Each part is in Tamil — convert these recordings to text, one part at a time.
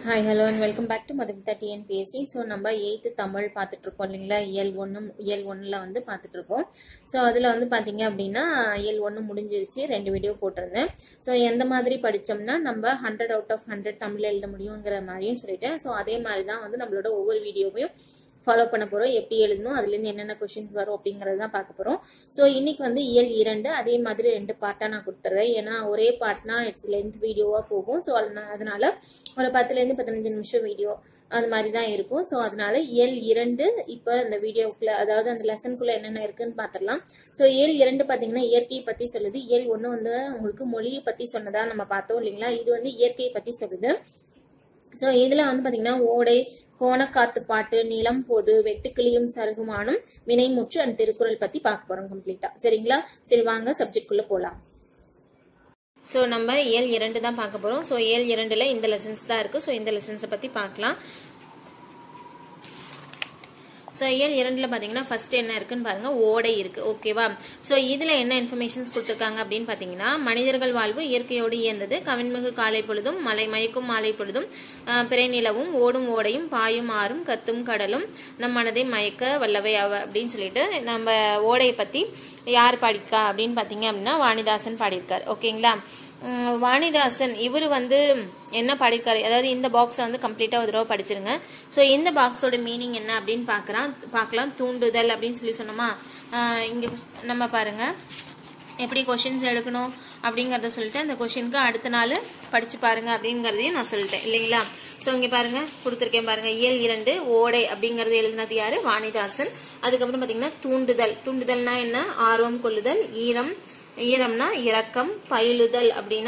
hi hello and welcome back to Madhumita TNPSC so நம்ம எயித்து தமிழ் பார்த்துட்டு இருக்கோம் இல்லைங்களா இயல் ஒன்று இயல் ஒன்றில் வந்து பார்த்துட்டு இருக்கோம் ஸோ அதில் வந்து பார்த்தீங்க அப்படின்னா இயல் ஒன்று முடிஞ்சிருச்சு ரெண்டு வீடியோ போட்டிருந்தேன் ஸோ எந்த மாதிரி படித்தோம்னா நம்ம hundred out of hundred Tamil எழுத முடியுங்கிற மாதிரியும் சொல்லிட்டேன் ஸோ அதே மாதிரி தான் வந்து நம்மளோட ஒவ்வொரு வீடியோவையும் ஃபாலோ பண்ண போகிறோம் எப்படி எழுதணும் அதுலேருந்து என்னென்ன கொஷின்ஸ் வரும் அப்படிங்கிறது தான் பார்க்க போகிறோம் ஸோ இன்னைக்கு வந்து இயல் இரண்டு அதே மாதிரி ரெண்டு பார்ட்டாக நான் கொடுத்துட்றேன் ஏன்னா ஒரே பார்ட்னா இட்ஸ் லென்த் வீடியோவாக போகும் ஸோ அதனால ஒரு பத்துலேருந்து பதினஞ்சு நிமிஷம் வீடியோ அது மாதிரி தான் இருக்கும் ஸோ அதனால இயல் இரண்டு இப்போ இந்த வீடியோக்குள்ள அதாவது அந்த லெசனுக்குள்ள என்னென்ன இருக்குன்னு பார்த்துடலாம் ஸோ இயல் இரண்டு பார்த்தீங்கன்னா இயற்கையை பற்றி சொல்லுது இயல் ஒன்று வந்து உங்களுக்கு மொழியை பற்றி சொன்னதா நம்ம பார்த்தோம் இல்லைங்களா இது வந்து இயற்கையை பற்றி சொல்லுது ஸோ இதில் வந்து பார்த்தீங்கன்னா ஓடை கோணக்காத்து பாட்டு நிலம் பொது வெட்டுக்கிளியும் சருகுமானும் வினைமுற்று அந்த திருக்குறள் பத்தி பார்க்க போறோம் கம்ப்ளீட்டா சரிங்களா சரி வாங்க சப்ஜெக்ட் குள்ள போலாம் ஸோ நம்ம இயல் இரண்டு தான் பார்க்க போறோம் ஸோ இயல் இரண்டுல இந்த லெசன்ஸ் தான் இருக்கு ஸோ இந்த லெசன்ஸை பத்தி பார்க்கலாம் ஸோ இயல் இரண்டுல பாத்தீங்கன்னா ஃபர்ஸ்ட் என்ன இருக்குன்னு பாருங்க ஓடை இருக்கு ஓகேவா ஸோ இதுல என்ன இன்ஃபர்மேஷன்ஸ் கொடுத்துருக்காங்க அப்படின்னு பாத்தீங்கன்னா மனிதர்கள் வாழ்வு இயற்கையோடு இயந்தது கவின்மிகு காலை பொழுதும் மலை மயக்கும் மாலை பொழுதும் பிறை நிலவும் ஓடும் ஓடையும் பாயும் ஆறும் கத்தும் கடலும் நம் மனதை மயக்க வல்லவை அவ அப்படின்னு சொல்லிட்டு நம்ம ஓடையை பத்தி யார் பாடிக்கா அப்படின்னு பாத்தீங்க அப்படின்னா வாணிதாசன் பாடியிருக்கார் ஓகேங்களா வாணிதாசன் இவர் வந்து என்ன பாடியிருக்காரு அதாவது இந்த பாக்ஸை வந்து கம்ப்ளீட்டா ஒரு தடவை படிச்சிருங்க ஸோ இந்த பாக்ஸோட மீனிங் என்ன அப்படின்னு பார்க்கலாம் பார்க்கலாம் தூண்டுதல் அப்படின்னு சொல்லி சொன்னோமா இங்க நம்ம பாருங்க எப்படி கொஷின்ஸ் எடுக்கணும் அப்படிங்கறத சொல்லிட்டு அந்த கொஷினுக்கு அடுத்த நாள் படிச்சு பாருங்க அப்படிங்கறதையும் நான் சொல்லிட்டேன் இல்லைங்களா சோ இங்க பாருங்க கொடுத்துருக்கேன் பாருங்க இயல் இரண்டு ஓடை அப்படிங்கறது எழுதினது யாரு வாணிதாசன் அதுக்கப்புறம் பாத்தீங்கன்னா தூண்டுதல் தூண்டுதல்னா என்ன ஆர்வம் கொள்ளுதல் ஈரம் ஈரம்னா இரக்கம் பயிலுதல் அப்படின்னா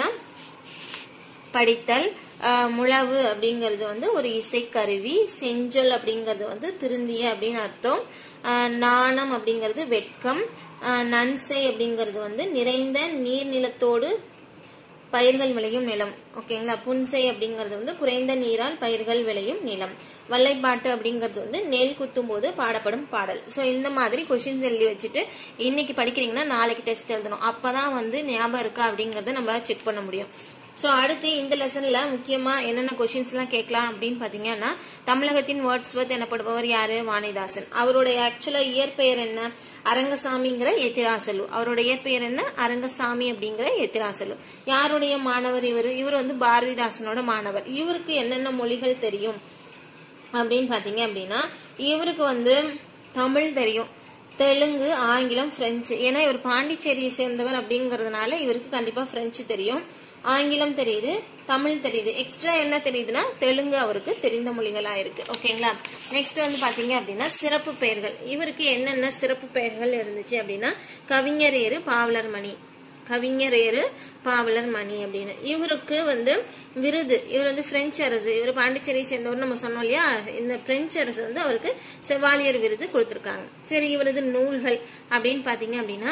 படித்தல் முழவு அப்படிங்கிறது வந்து ஒரு இசைக்கருவி செஞ்சொல் அப்படிங்கிறது வந்து திருந்திய அப்படின்னு அர்த்தம் நாணம் அப்படிங்கிறது வெட்கம் நன்சை அப்படிங்கிறது வந்து நிறைந்த நீர்நிலத்தோடு பயிர்கள் விளையும் நிலம் ஓகேங்களா புன்சை அப்படிங்கிறது வந்து குறைந்த நீரால் பயிர்கள் விளையும் நிலம் வல்லைப்பாட்டு அப்படிங்கிறது வந்து நெல் குத்தும் போது பாடப்படும் பாடல் ஸோ இந்த மாதிரி கொஸ்டின்ஸ் எழுதி வச்சுட்டு இன்னைக்கு படிக்கிறீங்கன்னா நாளைக்கு டெஸ்ட் எழுதணும் அப்பதான் வந்து ஞாபகம் இருக்கா அப்படிங்கறத நம்ம செக் பண்ண முடியும் ஸோ அடுத்து இந்த லெசன்ல முக்கியமா என்னென்ன கொஸ்டின்ஸ் எல்லாம் கேட்கலாம் அப்படின்னு பாத்தீங்கன்னா தமிழகத்தின் வேர்ட்ஸ்வர்த் எனப்படுபவர் யாரு வாணிதாசன் அவருடைய ஆக்சுவலா இயற்பெயர் என்ன அரங்கசாமிங்கிற எத்திராசலு அவருடைய இயற்பெயர் என்ன அரங்கசாமி அப்படிங்கிற எத்திராசலு யாருடைய மாணவர் இவர் இவர் வந்து பாரதிதாசனோட மாணவர் இவருக்கு என்னென்ன மொழிகள் தெரியும் அப்படின்னு பாத்தீங்க அப்படின்னா இவருக்கு வந்து தமிழ் தெரியும் தெலுங்கு ஆங்கிலம் பிரெஞ்சு ஏன்னா இவர் பாண்டிச்சேரியை சேர்ந்தவர் அப்படிங்கறதுனால இவருக்கு கண்டிப்பா பிரெஞ்சு தெரியும் ஆங்கிலம் தெரியுது தமிழ் தெரியுது எக்ஸ்ட்ரா என்ன தெரியுதுன்னா தெலுங்கு அவருக்கு தெரிந்த மொழிகளா இருக்கு ஓகேங்களா நெக்ஸ்ட் வந்து பாத்தீங்க அப்படின்னா சிறப்பு பெயர்கள் இவருக்கு என்னென்ன சிறப்பு பெயர்கள் இருந்துச்சு அப்படின்னா கவிஞர் ஏறு பாவலர் மணி கவிஞர் ஏறு பாவலர் மணி அப்படின்னு இவருக்கு வந்து விருது இவர் வந்து பிரெஞ்சு அரசு இவர் பாண்டிச்சேரி சேர்ந்தவர் நம்ம சொன்னோம் இல்லையா இந்த பிரெஞ்சு அரசு வந்து அவருக்கு செவாலியர் விருது கொடுத்திருக்காங்க சரி இவரது நூல்கள் அப்படின்னு பாத்தீங்க அப்படின்னா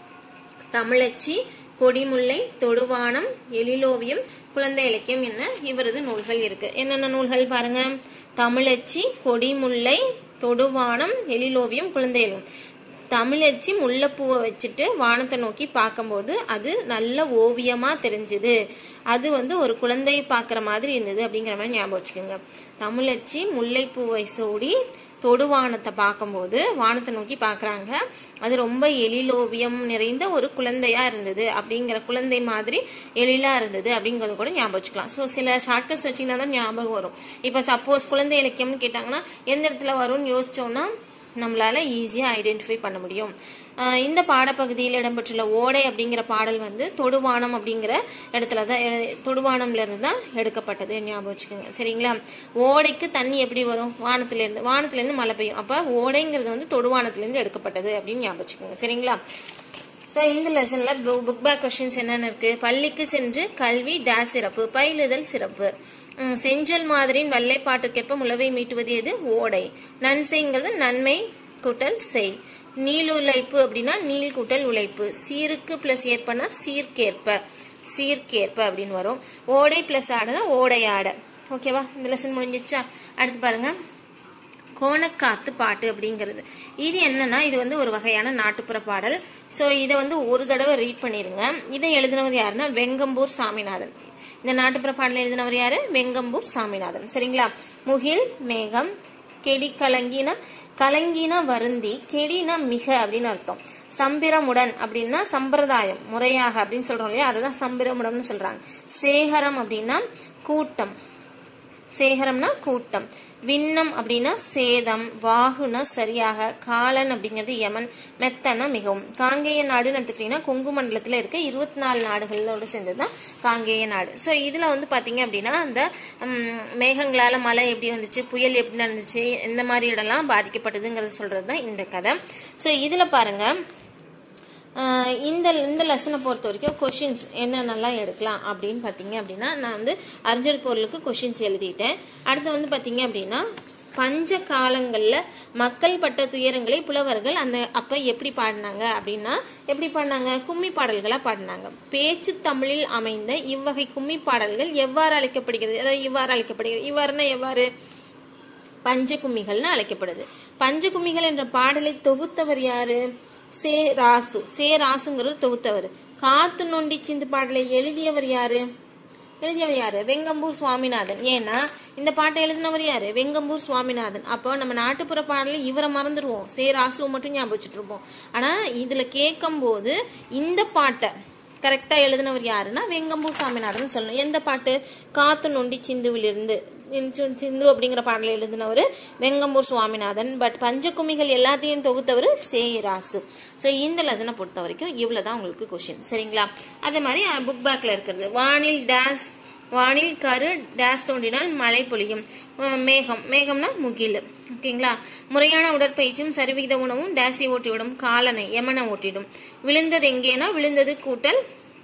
தமிழச்சி கொடிமுல்லை தொடுவானம் எழிலோவியம் குழந்தை இலக்கியம் என்ன இவரது நூல்கள் இருக்கு என்னென்ன நூல்கள் பாருங்க தமிழச்சி கொடிமுல்லை தொடுவானம் எழிலோவியம் குழந்தை இலக்கியம் தமிழச்சி முல்லைப்பூவை வச்சுட்டு வானத்தை நோக்கி பார்க்கும்போது அது நல்ல ஓவியமா தெரிஞ்சுது அது வந்து ஒரு குழந்தையை பார்க்குற மாதிரி இருந்தது அப்படிங்கிற மாதிரி ஞாபகம் வச்சுக்கோங்க தமிழச்சி முல்லைப்பூவை சூடி தொடுவானத்தை பார்க்கும்போது வானத்தை நோக்கி பாக்குறாங்க அது ரொம்ப எழிலோவியம் நிறைந்த ஒரு குழந்தையா இருந்தது அப்படிங்கிற குழந்தை மாதிரி எழிலா இருந்தது அப்படிங்கறது கூட ஞாபகம் வச்சுக்கலாம் ஸோ சில ஷார்ட்கட்ஸ் வச்சீங்கன்னா தான் ஞாபகம் வரும் இப்ப சப்போஸ் குழந்தை இலக்கியம்னு கேட்டாங்கன்னா எந்த இடத்துல வரும்னு யோசிச்சோம்னா நம்மளால ஈஸியா ஐடென்டிஃபை பண்ண முடியும் இந்த பாடப்பகுதியில் இடம்பெற்றுள்ள ஓடை அப்படிங்கிற பாடல் வந்து தொடுவானம் அப்படிங்கிற இடத்துல தான் தொடுவானம்ல இருந்து தான் எடுக்கப்பட்டது ஞாபகம் வச்சுக்கோங்க சரிங்களா ஓடைக்கு தண்ணி எப்படி வரும் வானத்துல இருந்து வானத்துல இருந்து மழை பெய்யும் அப்ப ஓடைங்கிறது வந்து தொடுவானத்துல இருந்து எடுக்கப்பட்டது அப்படின்னு ஞாபகம் வச்சுக்கோங்க சரிங்களா ஸோ இந்த லெசன்ல புக் பேக் கொஸ்டின்ஸ் என்னென்ன இருக்கு பள்ளிக்கு சென்று கல்வி டேஸ் சிறப்பு பயிலுதல் சிறப்பு செஞ்சல் மாதிரியின் வல்லைப்பாட்டுக்கேற்ப உழவை மீட்டுவது எது ஓடை நன்சைங்கிறது நன்மை கூட்டல் செய் நீளுழைப்பு அப்படின்னா நீள் கூட்டல் உழைப்பு சீருக்கு பிளஸ் ஏற்பனா சீர்கேற்ப சீர்கேற்ப அப்படின்னு வரும் ஓடை பிளஸ் ஆடனா ஓடை ஆட ஓகேவா இந்த லெசன் முடிஞ்சிச்சா அடுத்து பாருங்க கோணக்காத்து பாட்டு அப்படிங்கிறது இது என்னன்னா இது வந்து ஒரு வகையான நாட்டுப்புற பாடல் சோ இதை வந்து ஒரு தடவை ரீட் பண்ணிருங்க இதை எழுதினவர் யாருன்னா வெங்கம்பூர் சாமிநாதன் இந்த நாட்டுப்புற பாடல் எழுதினவர் யாரு வெங்கம்பூர் சாமிநாதன் சரிங்களா முகில் மேகம் கெடி கலங்கின கலங்கின வருந்தி கெடின மிக அப்படின்னு அர்த்தம் சம்பிரமுடன் அப்படின்னா சம்பிரதாயம் முறையாக அப்படின்னு சொல்றோம் இல்லையா அதுதான் சம்பிரமுடம்னு சொல்றாங்க சேகரம் அப்படின்னா கூட்டம் சேகரம்னா கூட்டம் விண்ணம் அப்படின்னா சேதம் வாகுனா சரியாக காலன் அப்படிங்கிறது யமன் மெத்தனா மிகவும் காங்கேய நாடுன்னு எடுத்துக்கிட்டீங்கன்னா கொங்கு மண்டலத்துல இருக்க இருபத்தி நாலு நாடுகளோட சேர்ந்ததுதான் காங்கேய நாடு சோ இதுல வந்து பாத்தீங்க அப்படின்னா அந்த ம், மேகங்களால மழை எப்படி வந்துச்சு புயல் எப்படி நடந்துச்சு எந்த மாதிரி இடம்லாம் பாதிக்கப்பட்டதுங்கிறது சொல்றதுதான் இந்த கதை சோ இதுல பாருங்க ஆஹ் இந்த இந்த லெசனை பொறுத்த வரைக்கும் கொஷின்ஸ் என்னென்னலாம் எடுக்கலாம் அப்படின்னு பார்த்தீங்க அப்படின்னா நான் வந்து அறிஞர் பொருளுக்கு கொஷின்ஸ் எழுதிட்டேன் அடுத்து வந்து பார்த்தீங்க அப்படின்னா பஞ்ச காலங்கள்ல மக்கள் பட்ட துயரங்களை புலவர்கள் அந்த அப்ப எப்படி பாடினாங்க அப்படின்னா எப்படி பாடினாங்க கும்மி பாடல்களா பாடினாங்க பேச்சு தமிழில் அமைந்த இவ்வகை கும்மி பாடல்கள் எவ்வாறு அழைக்கப்படுகிறது அதாவது இவ்வாறு அழைக்கப்படுகிறது இவ்வாறுனா எவ்வாறு பஞ்ச கும்மிகள்னு அழைக்கப்படுது பஞ்ச கும்மிகள் என்ற பாடலை தொகுத்தவர் யாரு சே ராசு சே ராசுங்கிறது தொகுத்தவர் காத்து நொண்டி சிந்து பாடலை எழுதியவர் யாரு எழுதியவர் யாரு வெங்கம்பூர் சுவாமிநாதன் ஏன்னா இந்த பாட்டை எழுதினவர் யாரு வெங்கம்பூர் சுவாமிநாதன் அப்போ நம்ம நாட்டுப்புற பாடல இவரை மறந்துடுவோம் சே ராசுவை மட்டும் ஞாபகம் வச்சுட்டு இருப்போம் ஆனா இதுல கேட்கும் போது இந்த பாட்டை கரெக்டா எழுதினவர் யாருன்னா வெங்கம்பூர் சாமிநாதன் சொல்லணும் எந்த பாட்டு காத்து நொண்டி சிந்துவிலிருந்து சிந்து- சிந்து அப்படிங்கிற பாடலை எழுதினவர் வெங்கம்பூர் சுவாமிநாதன் பட் பஞ்சகுமிகள் எல்லாத்தையும் தொகுத்தவர் சே ராசு ஸோ இந்த லெசனை பொறுத்த வரைக்கும் இவ்வளவுதான் உங்களுக்கு கொஷின் சரிங்களா அதே மாதிரி புக் பேக்ல இருக்கிறது வானில் டேஸ் வானில் கரு டேஸ் தோன்றினால் மழை பொழியும் அஹ் மேகம் மேகம்னா முகில் ஓகேங்களா முறையான உடற்பயிற்சியும் சரிவிகித உணவும் டேஸை ஓட்டிவிடும் காலனை யமனை ஓட்டிடும் விழுந்தது எங்கேனா விழுந்தது கூட்டல்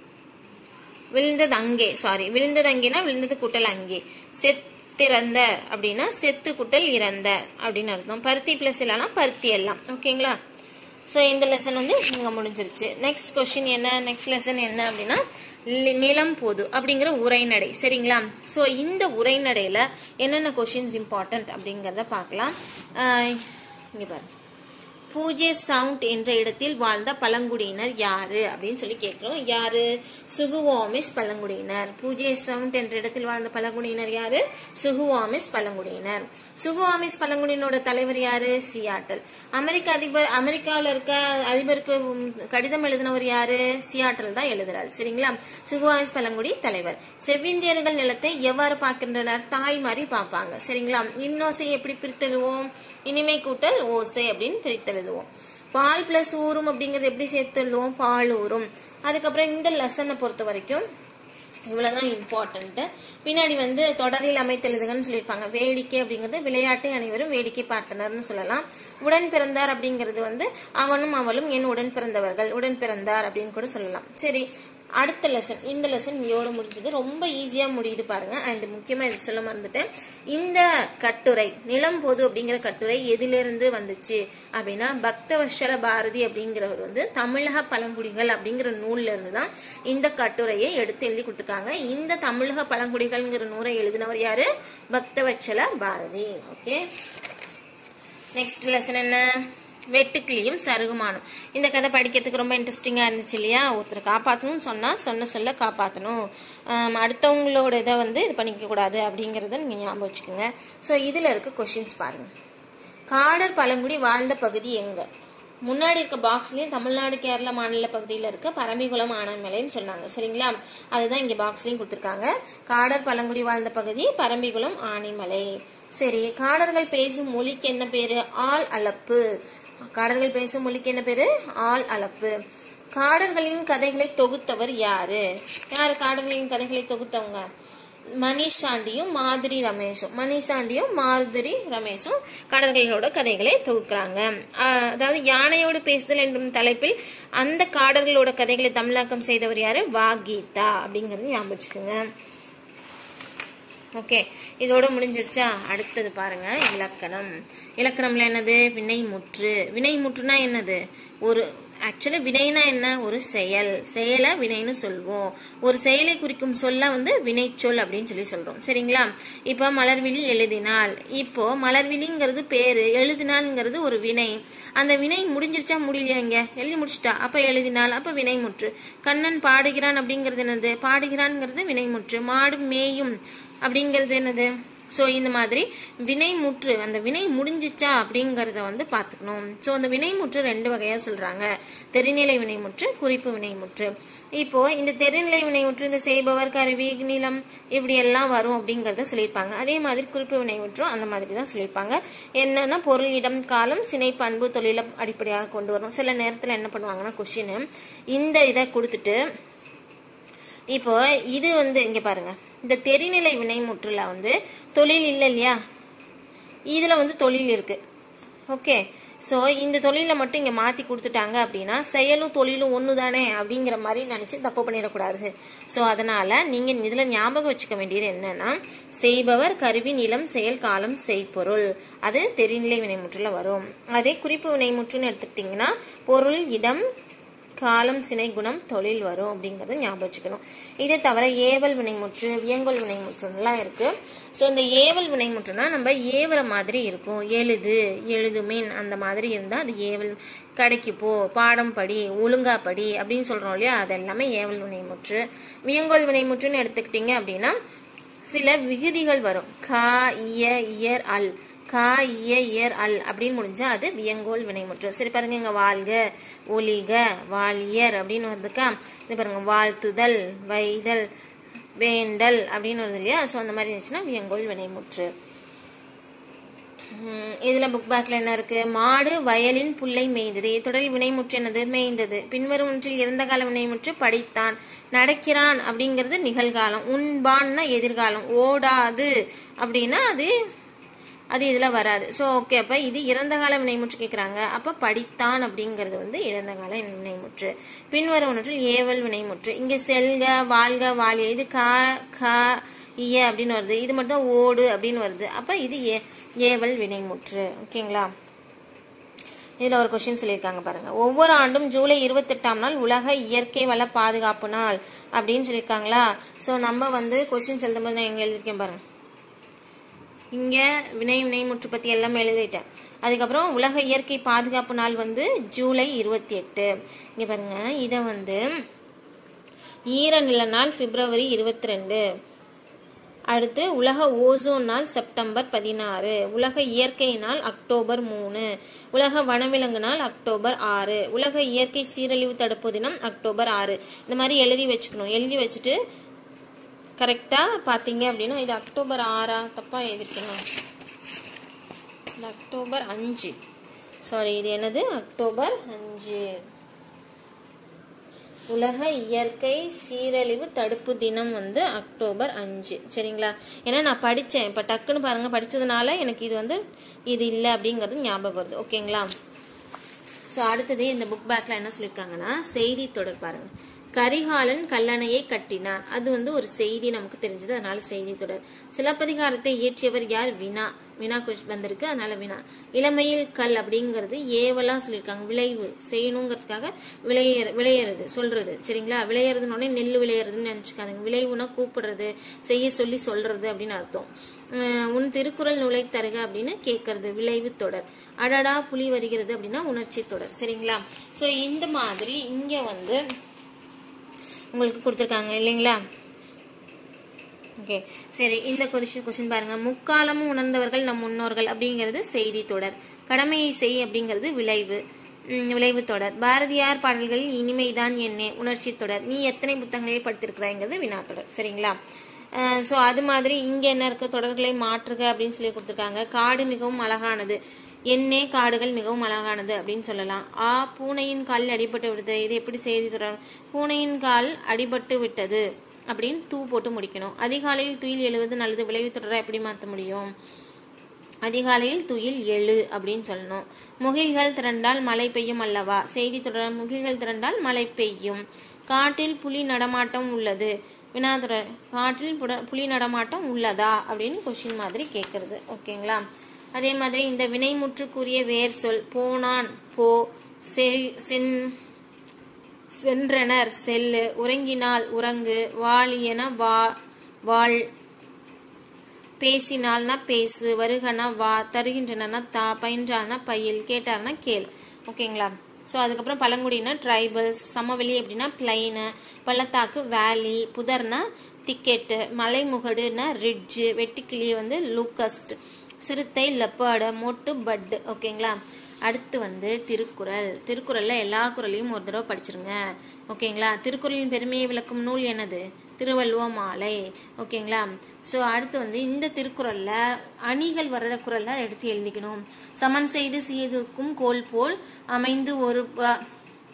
விழுந்தது அங்கே சாரி விழுந்தது அங்கேனா விழுந்தது கூட்டல் அங்கே செத்திறந்த அப்படின்னா செத்து குட்டல் இறந்த அப்படின்னு அர்த்தம் பருத்தி பிளஸ் இல்லைனா பருத்தி எல்லாம் ஓகேங்களா ஸோ இந்த லெசன் வந்து இங்க முடிஞ்சிருச்சு நெக்ஸ்ட் கொஸ்டின் என்ன நெக்ஸ்ட் லெசன் என்ன அப்படின்னா லி- நிலம் போது அப்படிங்கிற உரைநடை சரிங்களா ஸோ இந்த உரைநடையில என்னென்ன கொஸ்டின்ஸ் இம்பார்ட்டன்ட் அப்படிங்கறத பார்க்கலாம் ஆஹ் இங்க பாருங்க பூஜ்ய சவுண்ட் என்ற இடத்தில் வாழ்ந்த பழங்குடியினர் யாரு அப்படின்னு சொல்லி கேட்கிறோம் யாரு சுகுவாமிஸ் பழங்குடியினர் பூஜ்ய சவுண்ட் என்ற இடத்தில் வாழ்ந்த பழங்குடியினர் யாரு சுகுவாமிஸ் பழங்குடியினர் சுகுவாமிஸ் பழங்குடியினோட தலைவர் யாரு சியாட்டல் அமெரிக்க அதிபர் அமெரிக்காவில் இருக்க அதிபருக்கு உம், கடிதம் எழுதினவர் யாரு சியாட்டல் தான் எழுதுறாரு சரிங்களா சுகுவாமிஸ் பழங்குடி தலைவர் செவ்விந்தியர்கள் நிலத்தை எவ்வாறு பார்க்கின்றனர் தாய் மாதிரி பார்ப்பாங்க சரிங்களா இன்னோசை எப்படி பிரித்தெழுவோம் இனிமை கூட்டல் ஓசை அப்படின்னு பிரித்தெழுதுவோம் பால் பிளஸ் ஊரும் அப்படிங்கறது எப்படி சேர்த்து எழுதுவோம் பால் ஊரும் அதுக்கப்புறம் இந்த லெசனை பொறுத்த வரைக்கும் இவ்வளவுதான் இம்பார்ட்டன்ட் பின்னாடி வந்து தொடரில் அமைத்தெழுதுகன்னு சொல்லியிருப்பாங்க வேடிக்கை அப்படிங்கிறது விளையாட்டை அனைவரும் வேடிக்கை பார்த்தனர்னு சொல்லலாம் உடன் பிறந்தார் அப்படிங்கிறது வந்து அவனும் அவளும் என் உடன் பிறந்தவர்கள் உடன் பிறந்தார் அப்படின்னு கூட சொல்லலாம் சரி அடுத்த லெசன் இந்த லெசன் இதோட முடிஞ்சது ரொம்ப ஈஸியா முடியுது பாருங்க அண்ட் முக்கியமா இது சொல்ல மறந்துட்டேன் இந்த கட்டுரை நிலம் பொது அப்படிங்கிற கட்டுரை எதிலிருந்து வந்துச்சு அப்படின்னா பக்தவஷல பாரதி அப்படிங்கிறவர் வந்து தமிழக பழங்குடிகள் அப்படிங்கிற நூல்ல இருந்து தான் இந்த கட்டுரையை எடுத்து எழுதி கொடுத்துருக்காங்க இந்த தமிழக பழங்குடிகள்ங்கிற நூலை எழுதினவர் யாரு Bhaktavatsala Bharathi okay next lesson என்ன வெட்டுக்கிளியும் சருகுமானும் இந்த கதை படிக்கிறதுக்கு ரொம்ப இன்ட்ரெஸ்டிங்கா இருந்துச்சு இல்லையா ஒருத்தரை காப்பாற்றணும்னு சொன்னா சொன்ன சொல்ல காப்பாற்றணும் ஆம், அடுத்தவங்களோட இதை வந்து இது பண்ணிக்க கூடாது அப்படிங்கறத நீங்க ஞாபகம் வச்சுக்கோங்க ஸோ இதுல இருக்க கொஷின்ஸ் பாருங்க காடர் பழங்குடி வாழ்ந்த பகுதி எங்க முன்னாடி இருக்க பாக்ஸ்லயும் தமிழ்நாடு கேரளா மாநில பகுதியில இருக்க பரம்பிக்குளம் ஆனமலைன்னு சொன்னாங்க சரிங்களா அதுதான் இங்க பாக்ஸ்லயும் கொடுத்திருக்காங்க காடர் பழங்குடி வாழ்ந்த பகுதி பரம்பிக்குளம் ஆனைமலை சரி காடர்கள் பேசும் மொழிக்கு என்ன பேரு ஆள் அளப்பு காடர்கள் பேசும் மொழிக்கு என்ன பேரு ஆள் அளப்பு காடர்களின் கதைகளை தொகுத்தவர் யாரு யாரு காடர்களின் கதைகளை தொகுத்தவங்க மணிஷ் சாண்டியும் மாதுரி ரமேஷும் மணிஷ் சாண்டியும் மாதுரி ரமேஷும் காடர்களோட கதைகளை தொகுக்கிறாங்க ஆஹ் அதாவது யானையோடு பேசுதல் என்னும் தலைப்பில் அந்த காடர்களோட கதைகளை தமிழாக்கம் செய்தவர் யாரு வா கீதா அப்படிங்கறது ஞாபகம் வச்சுக்கோங்க ஓகே இதோட முடிஞ்சிருச்சா அடுத்தது பாருங்க இலக்கணம் இலக்கணம்ல என்னது வினைமுற்று வினைமுற்றுனா என்னது ஒரு ஆக்சுவலா வினைனா என்ன ஒரு செயல் செயலை வினைன்னு சொல்வோம் ஒரு செயலை குறிக்கும் சொல்ல வந்து வினைச்சொல் அப்படின்னு சொல்லி சொல்றோம் சரிங்களா இப்ப மலர்விழி எழுதினாள் இப்போ மலர்விழிங்கிறது பேரு எழுதினாள்ங்கிறது ஒரு வினை அந்த வினை முடிஞ்சிருச்சா முடியலையா இங்க எழுதி முடிச்சிட்டா அப்ப எழுதினாள் அப்ப வினைமுற்று கண்ணன் பாடுகிறான் அப்படிங்கிறது என்னது பாடுகிறான்ங்கிறது வினைமுற்று மாடு மேயும் அப்படிங்கிறது என்னது சோ இந்த மாதிரி வினைமுற்று அந்த வினை முடிஞ்சிச்சா அப்படிங்கறத வந்து பாத்துக்கணும் சோ அந்த வினைமுற்று ரெண்டு வகையா சொல்றாங்க தெரிநிலை வினைமுற்று குறிப்பு வினைமுற்று இப்போ இந்த தெரிநிலை வினைமுற்று இந்த செய்பவர் கருவி நிலம் இப்படி எல்லாம் வரும் அப்படிங்கறத சொல்லியிருப்பாங்க அதே மாதிரி குறிப்பு வினைமுற்றும் அந்த மாதிரி தான் சொல்லியிருப்பாங்க என்னன்னா பொருள் இடம் காலம் சினை பண்பு தொழில அடிப்படையாக கொண்டு வரும் சில நேரத்துல என்ன பண்ணுவாங்கன்னா கொஸ்டின் இந்த இதை கொடுத்துட்டு இப்போ இது வந்து இங்க பாருங்க இந்த தெரிநிலை வினைமுற்றுல வந்து தொழில் இல்ல இல்லையா இதுல வந்து தொழில் இருக்கு ஓகே சோ இந்த தொழில மட்டும் இங்க மாத்தி கொடுத்துட்டாங்க அப்படின்னா செயலும் தொழிலும் ஒண்ணுதானே அப்படிங்கிற மாதிரி நினைச்சு தப்பு பண்ணிடக்கூடாது சோ அதனால நீங்க இதுல ஞாபகம் வச்சுக்க வேண்டியது என்னன்னா செய்பவர் கருவி நிலம் செயல் காலம் செய்பொருள் அது தெரிநிலை வினைமுற்றுல வரும் அதே குறிப்பு வினைமுற்றுன்னு எடுத்துக்கிட்டீங்கன்னா பொருள் இடம் காலம் சினை குணம் தொழில் வரும் அப்படிங்கறத ஞாபகம் வச்சுக்கணும் இதை தவிர ஏவல் வினைமுற்று வியங்கோல் வினைமுற்றுலாம் இருக்கு சோ இந்த ஏவல் வினைமுற்றுனா நம்ம ஏவற மாதிரி இருக்கும் எழுது எழுதுமின் அந்த மாதிரி இருந்தா அது ஏவல் கடைக்கு போ பாடம் படி ஒழுங்கா படி அப்படின்னு சொல்றோம் இல்லையா அது எல்லாமே ஏவல் வினைமுற்று வியங்கோல் வினைமுற்றுன்னு எடுத்துக்கிட்டீங்க அப்படின்னா சில விகுதிகள் வரும் கா இய இயர் அல் கா இய இயர் அல் அப்படின்னு முடிஞ்சா அது வியங்கோல் வினைமுற்று சரி பாருங்க இங்க வாழ்க ஒலிக வாழியர் அப்படின்னு வருதுக்கா இது பாருங்க வாழ்த்துதல் வைதல் வேண்டல் அப்படின்னு வருது இல்லையா சோ அந்த மாதிரி இருந்துச்சுன்னா வியங்கோல் வினைமுற்று உம், இதுல புக் பேக்ல என்ன இருக்கு மாடு வயலின் புல்லை மேய்ந்தது தொடரில் வினைமுற்று என்னது மேய்ந்தது பின்வரும் ஒன்றில் இறந்த கால வினைமுற்று படித்தான் நடக்கிறான் அப்படிங்கிறது நிகழ்காலம் உண்பான்னா எதிர்காலம் ஓடாது அப்படின்னா அது அது இதுல வராது சோ ஓகே அப்ப இது இறந்த கால வினைமுற்று கேக்குறாங்க அப்ப படித்தான் அப்படிங்கிறது வந்து இறந்த கால வினைமுற்று பின்வரும் ஒன்றில் ஏவல் வினைமுற்று இங்க செல்க வாழ்க வாழிய இது கா கா இய அப்படின்னு வருது இது மட்டும் ஓடு அப்படின்னு வருது அப்ப இது ஏ- ஏவல் வினைமுற்று ஓகேங்களா இதுல ஒரு கொஸ்டின் சொல்லியிருக்காங்க பாருங்க ஒவ்வொரு ஆண்டும் ஜூலை இருபத்தெட்டாம் நாள் உலக இயற்கை வள பாதுகாப்பு நாள் அப்படின்னு சொல்லியிருக்காங்களா சோ நம்ம வந்து கொஸ்டின்ஸ் எழுதும்போது நான் எங்க எழுதிருக்கேன் பாருங்க இங்க வினை வினைமுற்று பத்தி எல்லாம் எழுதிட்டேன் அதுக்கப்புறம் உலக இயற்கை பாதுகாப்பு நாள் வந்து ஜூலை இருபத்தி எட்டு இங்க பாருங்க இத வந்து ஈரநில நாள் பிப்ரவரி இருபத்தி ரெண்டு அடுத்து உலக ஓசோன் நாள் செப்டம்பர் பதினாறு உலக இயற்கை நாள் அக்டோபர் மூணு உலக வனவிலங்கு நாள் அக்டோபர் ஆறு உலக இயற்கை சீரழிவு தடுப்பு தினம் அக்டோபர் ஆறு இந்த மாதிரி எழுதி வச்சுக்கணும் எழுதி வச்சுட்டு கரெக்டா பாத்தீங்க அப்படின்னா இது அக்டோபர் ஆறா தப்பா எழுதிருக்கணும் இது அக்டோபர் அஞ்சு சாரி இது என்னது அக்டோபர் அஞ்சு உலக இயற்கை சீரழிவு தடுப்பு தினம் வந்து அக்டோபர் அஞ்சு சரிங்களா ஏன்னா நான் படிச்சேன் இப்ப டக்குன்னு பாருங்க படிச்சதுனால எனக்கு இது வந்து இது இல்ல அப்படிங்கறது ஞாபகம் வருது ஓகேங்களா சோ அடுத்தது இந்த புக் பேக்ல என்ன சொல்லிருக்காங்கன்னா செய்தி தொடர் பாருங்க கரிகாலன் கல்லணையை கட்டினான் அது வந்து ஒரு செய்தி நமக்கு தெரிஞ்சது அதனால செய்தி தொடர் சிலப்பதிகாரத்தை இயற்றியவர் யார் வினா வினா கொஷ் வந்திருக்கு அதனால வினா இளமையில் கல் அப்படிங்கறது ஏவலா சொல்லியிருக்காங்க விளைவு செய்யணுங்கிறதுக்காக விளைய விளையறது சொல்றது சரிங்களா விளையறதுன்னு நெல் விளையறதுன்னு நினைச்சுக்காதுங்க விளைவுனா கூப்பிடுறது செய்ய சொல்லி சொல்றது அப்படின்னு அர்த்தம் உம், உன் திருக்குறள் நூலை தருக அப்படின்னு கேட்கறது விளைவு தொடர் அடடா புலி வருகிறது அப்படின்னா உணர்ச்சி தொடர் சரிங்களா சோ இந்த மாதிரி இங்க வந்து உங்களுக்கு கொடுத்துருக்காங்க இல்லைங்களா ஓகே சரி இந்த கொஸ்டின் கொஸ்டின் பாருங்க முக்காலமும் உணர்ந்தவர்கள் நம் முன்னோர்கள் அப்படிங்கிறது செய்தி தொடர் கடமையை செய் அப்படிங்கிறது விளைவு ம், விளைவு தொடர் பாரதியார் பாடல்களில் இனிமைதான் என்னே உணர்ச்சி தொடர் நீ எத்தனை புத்தகங்களை படித்திருக்கிறாய்ங்கிறது வினா தொடர் சரிங்களா சோ அது மாதிரி இங்க என்ன இருக்கு தொடர்களை மாற்றுக அப்படின்னு சொல்லி கொடுத்திருக்காங்க காடு மிகவும் அழகானது என்னே காடுகள் மிகவும் அழகானது அப்படின்னு சொல்லலாம் ஆ பூனையின் காலில் அடிபட்டு விட்டது இது எப்படி செய்தி தொடர் பூனையின் கால் அடிபட்டு விட்டது அப்படின்னு தூ போட்டு முடிக்கணும் அதிகாலையில் துயில் எழுவது நல்லது விளைவு தொடரா எப்படி மாற்ற முடியும் அதிகாலையில் துயில் எழு அப்படின்னு சொல்லணும் முகில்கள் திரண்டால் மழை பெய்யும் அல்லவா செய்தி தொடர் முகில்கள் திரண்டால் மழை பெய்யும் காட்டில் புலி நடமாட்டம் உள்ளது வினாதுரர் காட்டில் புட- புலி நடமாட்டம் உள்ளதா அப்படின்னு கொஸ்டின் மாதிரி கேட்கறது ஓகேங்களா அதே மாதிரி இந்த வினைமுற்றுக்குரிய வேர் சொல் போனான் போ செ- சென்- சென்றனர் செல்லு உறங்கினால் உறங்கு வாழியன வா வாழ் பேசினால்னா பேசு வருகனா வா தருகின்றனா தா பயின்றானா பயில் கேட்டார்னா கேள் ஓகேங்களா ஸோ அதுக்கப்புறம் பழங்குடினா ட்ரைபல்ஸ் சமவெளி அப்படின்னா பிளைனு பள்ளத்தாக்கு வேலி புதர்னா திக்கெட்டு மலைமுகடுனா ரிட்ஜு வெட்டுக்கிளி வந்து லூக்கஸ்ட் சிறுத்தை லெப்பர்டு மொட்டு பட்டு ஓகேங்களா அடுத்து வந்து திருக்குறள் திருக்குறள்ல எல்லா குறளையும் ஒரு தடவை படிச்சிருங்க ஓகேங்களா திருக்குறளின் பெருமையை விளக்கும் நூல் என்னது திருவள்ளுவ மாலை ஓகேங்களா சோ அடுத்து வந்து இந்த திருக்குறள்ல அணிகள் வர்ற குறள்ல எடுத்து எழுதிக்கணும் சமன் செய்து சீர்தூக்கும் கோல் போல் அமைந்து ஒரு ப-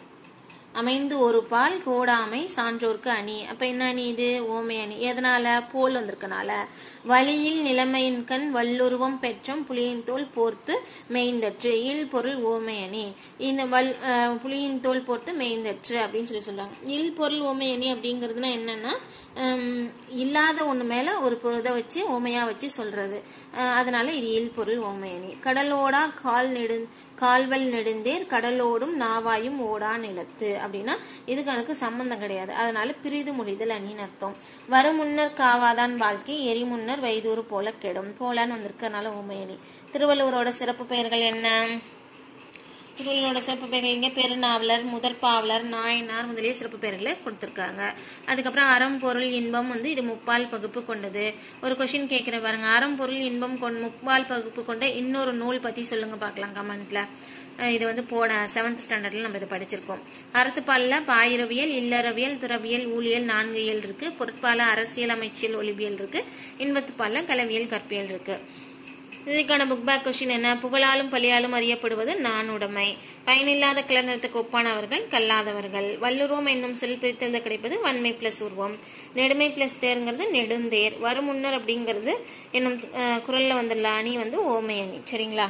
அமைந்து ஒரு பால் கோடாமை சான்றோர்க்கு அணி அப்ப என்ன அணி இது ஓமை அணி எதனால போல் வந்திருக்கனால வழியில் நிலைமையின் கண் வல்லுருவம் பெற்றம் புலியின் தோல் போர்த்து மேய்ந்தற்று இல் பொருள் ஓமை அணி இந்த வல் அஹ், புலியின் தோல் போர்த்து மேய்ந்தற்று அப்படின்னு சொல்லி சொல்றாங்க இல் பொருள் ஓமை அணி அப்படிங்கிறதுனா என்னன்னா ஹம், இல்லாத ஒண்ணு மேல ஒரு பொருதை வச்சு ஓமையா வச்சு சொல்றது அஹ், அதனால இது இல் பொருள் ஓமை அணி கடலோடா கால் நெடு கால்வல் நெடுந்தேர் கடலோடும் நாவாயும் ஓடா நிலத்து அப்படின்னா இதுக்கு அதுக்கு சம்பந்தம் கிடையாது அதனால பிரிது முடிதல் அணின்னு அர்த்தம் வரும் முன்னர் காவாதான் வாழ்க்கை எரி முன்னர் வைதூறு போல கெடும் போலான்னு வந்திருக்கறனால உமையணி திருவள்ளுவரோட சிறப்பு பெயர்கள் என்ன திருவள்ளுவரோட சிறப்பு பெயர்கள் இங்க பெருநாவலர் முதற்பாவலர் நாயனார் முதலிய சிறப்பு பெயர்களை கொடுத்திருக்காங்க அதுக்கப்புறம் அறம் பொருள் இன்பம் வந்து இது முப்பால் பகுப்பு கொண்டது ஒரு கொஸ்டின் கேட்கிற பாருங்க அறம் பொருள் இன்பம் கொண்ட முப்பால் பகுப்பு கொண்ட இன்னொரு நூல் பத்தி சொல்லுங்க பார்க்கலாம் கமெண்ட்ல அஹ் இது வந்து போட செவன்த் ஸ்டாண்டர்ட்ல நம்ம இதை படிச்சிருக்கோம் அறத்துப்பால்ல பாயிரவியல் இல்லறவியல் துறவியல் ஊழியல் நான்கு இயல் இருக்கு பொருட்பால அரசியல் அமைச்சியல் ஒளிவியல் இருக்கு இன்பத்துப்பால்ல கலவியல் கற்பியல் இருக்கு இதுக்கான புக் பேக் கொஸ்டின் என்ன புகழாலும் பழியாலும் அறியப்படுவது நானுடைமை பயனில்லாத கிளர்நிலத்துக்கு ஒப்பானவர்கள் கல்லாதவர்கள் வல்லுருவம் என்னும் சொல் பிரித்தெழுத கிடைப்பது வன்மை பிளஸ் உருவம் நெடுமை பிளஸ் தேர்ங்கிறது நெடுந்தேர் வருமுன்னர் அப்படிங்கிறது என்னும் அஹ், குரல்ல வந்துள்ள அணி வந்து ஓமை அணி சரிங்களா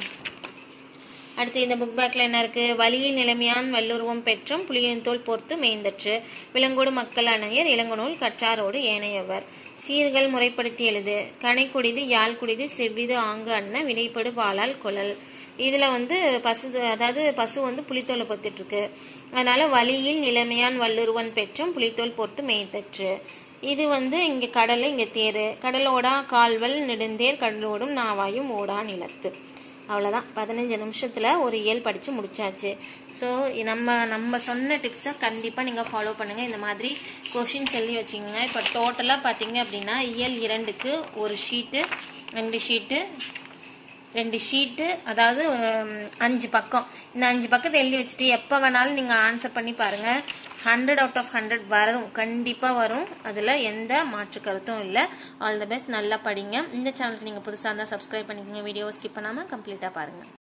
அடுத்து இந்த புக் பேக்ல என்ன இருக்கு வலியில் நிலைமையான் வல்லுருவம் பெற்றும் புலியின் தோல் போர்த்து மேய்ந்தற்று விலங்கோடு மக்கள் அணையர் இளங்கநூல் கற்றாரோடு ஏனையவர் சீர்கள் முறைப்படுத்தி எழுது கனை குடிது யாழ் குடிது செவ்விது ஆங்கு அண்ண வினைப்படு பாலால் கொழல் இதுல வந்து பசு அதாவது பசு வந்து புலித்தோலை பொத்திட்டு இருக்கு அதனால வலியில் நிலைமையான் வல்லுருவன் பெற்றும் புலித்தோல் போர்த்து மேய்த்தற்று இது வந்து இங்க கடல் இங்க தேரு கடலோடா கால்வல் நெடுந்தேர் கடலோடும் நாவாயும் ஓடா நிலத்து அவ்வளவுதான் பதினஞ்சு நிமிஷத்துல ஒரு இயல் படிச்சு முடிச்சாச்சு ஸோ நம்ம நம்ம சொன்ன டிப்ஸை கண்டிப்பா நீங்க ஃபாலோ பண்ணுங்க இந்த மாதிரி கொஷின்ஸ் எழுதி வச்சுக்கோங்க இப்போ டோட்டலா பாத்தீங்க அப்படின்னா இயல் இரண்டுக்கு ஒரு ஷீட்டு ரெண்டு ஷீட்டு ரெண்டு ஷீட்டு அதாவது உம், அஞ்சு பக்கம் இந்த அஞ்சு பக்கத்தை எழுதி வச்சுட்டு எப்போ வேணாலும் நீங்கள் ஆன்சர் பண்ணி பாருங்க ஹண்ட்ரட் அவுட் ஆஃப் ஹண்ட்ரட் வரும் கண்டிப்பாக வரும் அதில் எந்த மாற்று கருத்தும் இல்லை ஆல் தி பெஸ்ட் நல்லா படிங்க இந்த சேனலுக்கு நீங்கள் புதுசாக இருந்தால் சப்ஸ்கிரைப் பண்ணிக்கோங்க வீடியோவை ஸ்கிப் பண்ணாமல் கம்ப்ளீட்டாக பாருங்கள்